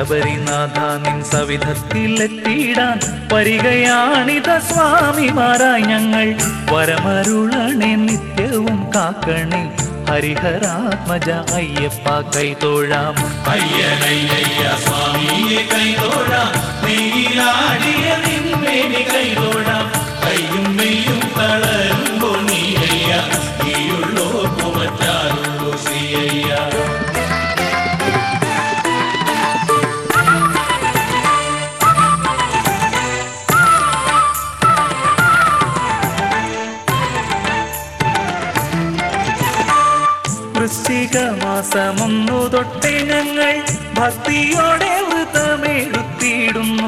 ശബരിനാഥ നിൻ സവിധത്തിലെത്തിയിടാൻ വരികയാണിത സ്വാമിമാരായി ഞങ്ങൾ വരമരുളണേ നിത്യവും കാക്കണേ ഹരിഹരാത്മജ അയ്യപ്പ കൈതൊഴാം അയ്യനയ്യ സ്വാമിയെ കൈതോഴാം നീലാടിയ നിന്മേനി കൈതോഴാം കയ്യും മെയ്യും തളരുമ്പോൾ നീയ്യ ഈയുള്ളോ കുമറ്റാറുള്ളൂ ശ്രീയ്യ വൃശ്ചിക മാസമൊന്നു തൊട്ടേ ഞങ്ങൾ ഭക്തിയോടെ വ്രതമെടുത്തിടുന്നു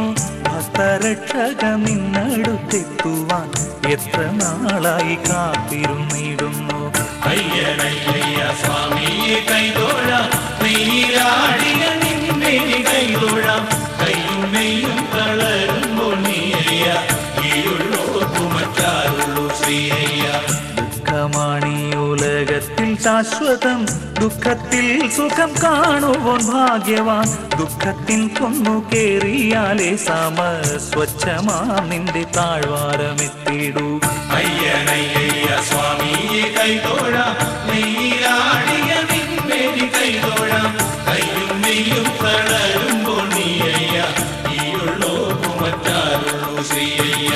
ഭക്തരക്ഷകമിന്നടുത്തെത്തുവാൻ എത്ര നാളായി കാത്തിരുന്നിടുന്നു അയ്യനയ്യ സ്വാമിയെ കൈതോഴാം നീലാടിയ നിന്മേനി കൈതോഴാം കയ്യും മെയ്യും തളരുമ്പോൾ നീയ്യ ഈയുള്ളോ കുമറ്റാറുള്ളൂ ശ്രീയ്യ ദുഃഖമാണീ ഉലകത്തിൽ ശാശ്വതം ദുഃഖത്തിൽ സുഖം കാണുവാൻ ഭാഗ്യവാൻ ദുഃഖത്തിൻ കൊന്നു കേറിയാലേ സമ സ്വച്ഛമാ നിന്റെ താഴ്വാരമെത്തിടൂ അയ്യനയ്യ സ്വാമിയെ കൈതോഴാം നീലാടിയ നിന്മേനി കൈതോഴാം കയ്യും നെയ്യും തളരുമ്പോൾ നീയ്യ ഈയുള്ളോ കുമറ്റാറുള്ളൂ ശ്രീയ്യ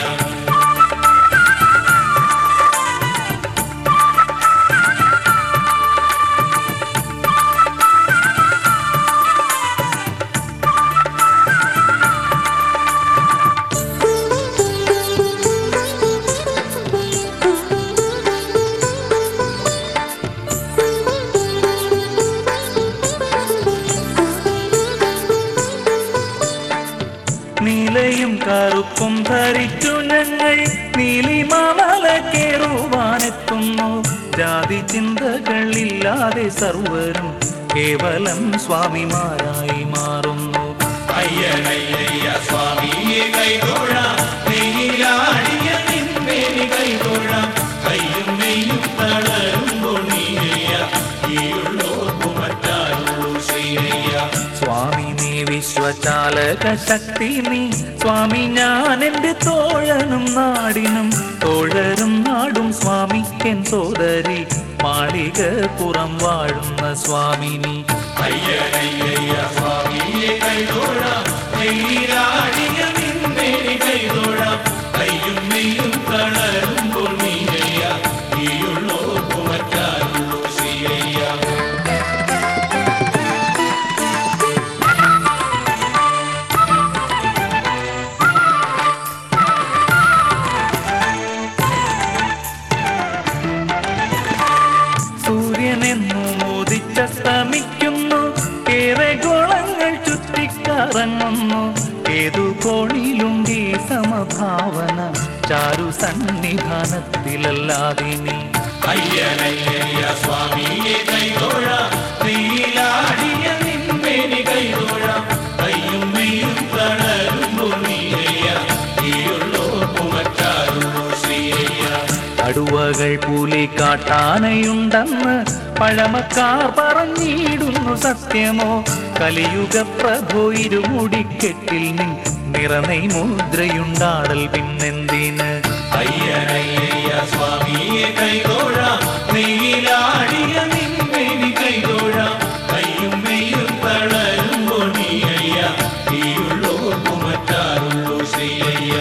നീലയും കറുപ്പും ധരിച്ചു ഞങ്ങൾ നീലിമാമല കേറുവാനെത്തുന്നു ജാതി ചിന്തകളില്ലാതെ സർവരും കേവലം സ്വാമിമാരായി മാറുന്നു അയ്യനയ്യ സ്വാമിയെ കൈതോഴാം നീലാടിയ നിന്മേനി കൈതോഴാം കയ്യും നെയ്യും തളരുമ്പോൾ നീയ്യ ഈയുള്ളോ കുമറ്റാറുള്ളൂ ശ്രീയ്യ സ്വാമി നീ വിശ്വചാലക ശക്തി നീ സ്വാമി ഞാൻ എന്റെ തോഴനും നാടിനും തോഴരും നാടും സ്വാമിക്കൻ സോദരി മാളിക പുറം വാഴുന്ന സ്വാമിനി അയ്യനയ്യ സ്വാമിയെ കൈതോഴാം നീലാടിയ നിന്മേനി കൈതോഴാം കയ്യും നെയ്യും തളരുമ്പോൾ നീയ്യ ഈയുള്ളോ കുമറ്റാറുള്ളൂ ശ്രീയ്യ സൂര്യനെന്നു മോദിച്ചസ്തമിക്കുന്നു ഏറെ ഗോളങ്ങൾ ചുറ്റിക്കറങ്ങുന്നു ഏതു കോണിലുണ്ടീ സമഭാവന ചാരു സന്നിധാനത്തിലല്ലാതെ നീ അയ്യനയ്യ സ്വാമിയെ കൈതോഴാം നീലാടിയ നിന്മേനി കൈതോഴാം കയ്യും മെയ്യും തളരുമ്പോൾ നീയ്യ ഈയുള്ളോ കുമറ്റാറുള്ളൂ ശ്രീയ്യ കടുവകൾ പുലി കാട്ടാനയുണ്ടെന്ന് പഴമക്കാർ പറഞ്ഞിടുന്നു സത്യമോ കലിയുഗ പ്രഭോ ഇരുമുടിക്കെട്ടിൽ നിൻ നിറനൈ മുദ്രയുണ്ടാടൽ പിന്നെന്തിന് അയ്യനയ്യ സ്വാമിയെ കൈതോഴാം നീലാടിയ നിന്മേനി കൈതോഴാം കയ്യും മെയ്യും തളരുമ്പോൾ നീയ്യ ഈയുള്ളോ കുമറ്റാറുള്ളൂ ശ്രീയ്യ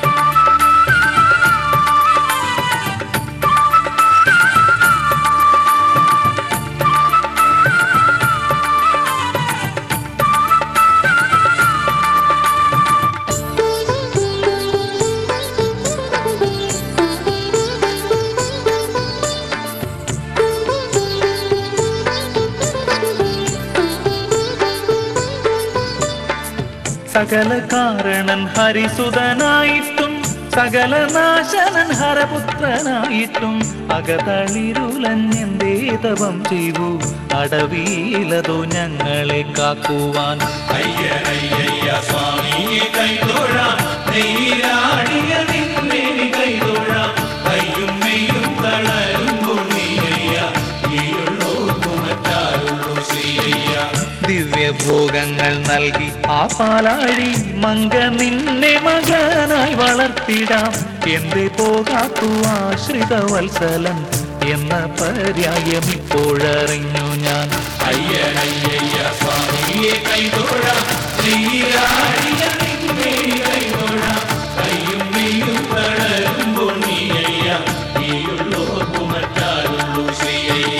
സകല കാരണൻ ഹരിസുതനായിട്ടും സകല നാശനൻ ഹരപുത്രനായിട്ടും അകതളിരുലഞ്ഞെന്തേ തപം ചെയ്തു അടവിയിലതോ ഞങ്ങളെ കാക്കുവാൻ അയ്യനയ്യ സ്വാമിയെ കൈതോഴാം നീരാടിയ നിന്നേനി കൈതോഴാം കയ്യും മെയ്യും തളരുമ്പോൾ നീയ്യ ഈയുള്ളോ കുമറ്റാറുള്ളൂ ശ്രീയ്യ ദിവ്യഭോഗങ്ങൾ നൽകി നൽകി ആ പാലാഴി മങ്ക നിന്നെ മകനായി വളർത്തിടാം എന്റെ പോകാത്തു ആശ്രിത വത്സലൻ എന്ന പര്യായം ഇപ്പോഴറിഞ്ഞു ഞാൻ അയ്യനയ്യ സ്വാമിയെ കൈതൊഴാം നീരാടിയ നിന്മേനി കൈതൊഴാം കയ്യും നെയ്യും തളരുമ്പോൾ നീയ്യ നീയുള്ളോർക്കു മറ്റാരുള്ളൂ ശ്രീയ്യ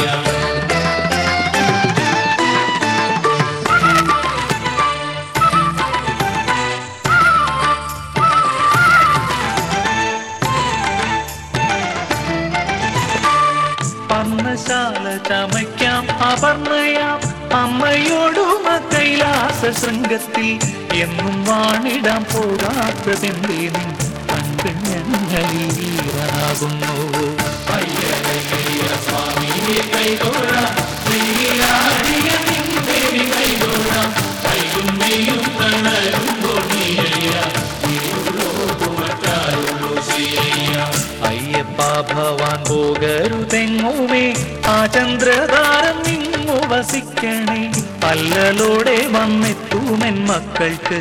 പർണശാല ചമയ്ക്കാം അപർണയാം അമ്മയോടും കൈലാസ ശൃംഗത്തിൽ എന്നും വാണിടാൻ പോകാത്തതെന്തേ നിൻ പണ്ട് ഞങ്ങളിൽ വീരനാകുന്നു അയ്യനയ്യ സ്വാമിയെ കൈതൊഴാം നീരാടിയ നിന്മേനി കൈതൊഴാം കയ്യും നെയ്യും തളരുമ്പോൾ നീയ്യ നീയുള്ളോർക്കു മറ്റാരുള്ളൂ ശ്രീയ്യ അയ്യപ്പ ഭവാൻ പോകരുതെങ്ങുമേ ആ ചന്ദ്രതാരം നിങ്ങു വസിക്കണേ പല്ലലോടെ വന്നെത്തൂമെൻ മക്കൾക്ക്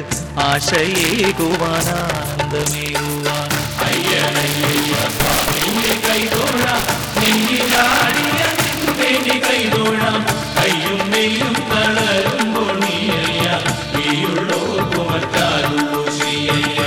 ആശയേകുവാനാനന്ദമേകുവാൻ അയ്യനയ്യ സ്വാമിയെ കൈതൊഴാം നീരാടിയ നിന്മേനി കൈതൊഴാം കയ്യും നെയ്യും തളരുമ്പോൾ നീയ്യ നീയുള്ളോർക്കു മറ്റാരുള്ളൂ ശ്രീയ്യ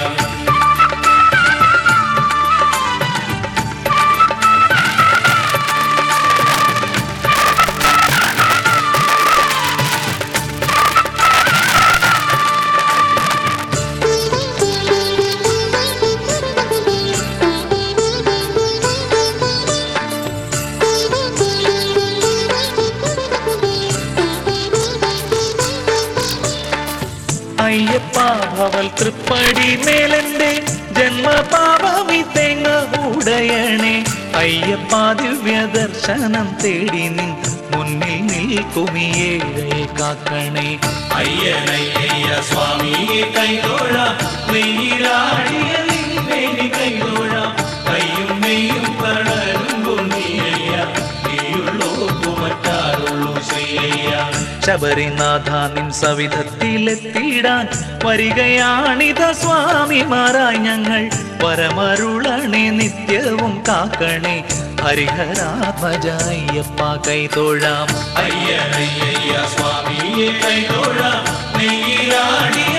അയ്യപ്പ ഭവൽ തൃപ്പടി മേലന്റെ ജന്മപാപമി തേങ്ങ ഉടയണേ അയ്യപ്പ ദിവ്യ ദർശനം തേടി നിൻ മുന്നിൽ നിൽക്കുമിയേഴയെ കാക്കണേ അയ്യനയ്യ സ്വാമിയെ കൈതൊഴാം നീരാടിയ നിന്മേനി കൈതൊഴാം കയ്യും നെയ്യും തളരുമ്പോൾ നീയ്യ നീയുള്ളോർക്കു മറ്റാരുള്ളൂ ശ്രീയ്യ ശബരിനാഥ നിൻ സവിധത്തിലെത്തിടാൻ വരികയാണിത സ്വാമിമാരായി ഞങ്ങൾ വരമരുളണേ നിത്യവും കാക്കണേ ഹരിഹരാത്മജ അയ്യപ്പ കൈതൊഴാം അയ്യനയ്യ സ്വാമിയെ കൈതൊഴാം നീരാടിയ